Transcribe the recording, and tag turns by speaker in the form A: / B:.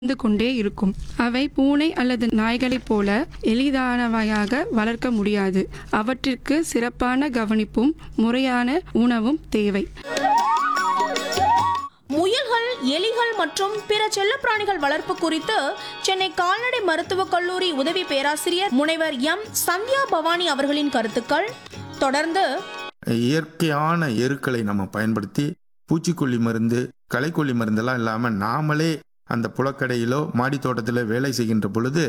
A: வந்து கொண்டே இருக்கும் அவை பூனை அல்லது நாய்களைப் போல எளிதானவையாக வளர்க்க முடியாது அவற்றிற்கு சிறப்பான கவனிப்பும் முறையான உணவும் தேவை
B: முயல்கள் எலிகள் மற்றும் பிற செல்லப்பிராணிகள் வளர்ப்பு குறித்து சென்னை கால்நடை மருத்துவக் கல்லூரி உதவி பேராசிரியர் முனைவர் எம் சந்தியா பவானி அவர்களின் கருத்துக்கள் தொடர்ந்து
C: இயற்கையான எருக்களை நம்ம பயன்படுத்தி பூச்சிக்கொல்லி மருந்து களைக்கொல்லி மருந்தெல்லாம் இல்லாமல் நாமளே அந்த புலக்கடையிலோ மாடி தோட்டத்தில் வேலை செய்கின்ற பொழுது